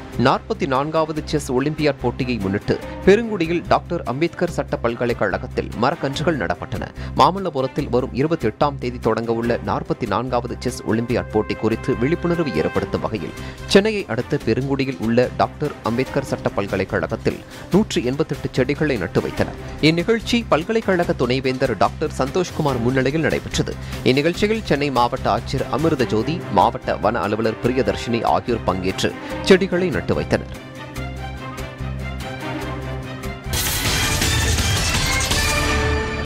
நாற்பத்தி நான்காவது chess olympiad போட்டியை முன்னிட்டு பெருங்குடியில் டாக்டர் அம்பேத்கர் சட்ட பல்கலைக்கழகத்தில் மரக்கன்றுகள் நடப்பட்டன மாமல்லபுரத்தில் வரும் இருபத்தி எட்டாம் தேதி தொடங்கவுள்ள நாற்பத்தி நான்காவது செஸ் ஒலிம்பியாட் போட்டி குறித்து விழிப்புணர்வு ஏற்படுத்தும் வகையில் சென்னையை அடுத்த பெருங்குடியில் உள்ள டாக்டர் அம்பேத்கர் சட்ட பல்கலைக்கழகத்தில் நூற்றி எண்பத்தெட்டு செடிகளை நட்டு வைத்தனர் இந்நிகழ்ச்சி பல்கலைக்கழக துணைவேந்தர் டாக்டர் சந்தோஷ்குமார் முன்னிலையில் நடைபெற்றது இந்நிகழ்ச்சியில் சென்னை மாவட்ட ஆட்சியர் அமிர்த ஜோதி மாவட்ட வன அலுவலர் பிரியதர்ஷினி ஆகியோர் பங்கேற்று செடிகளை நட்டு வைத்தனர்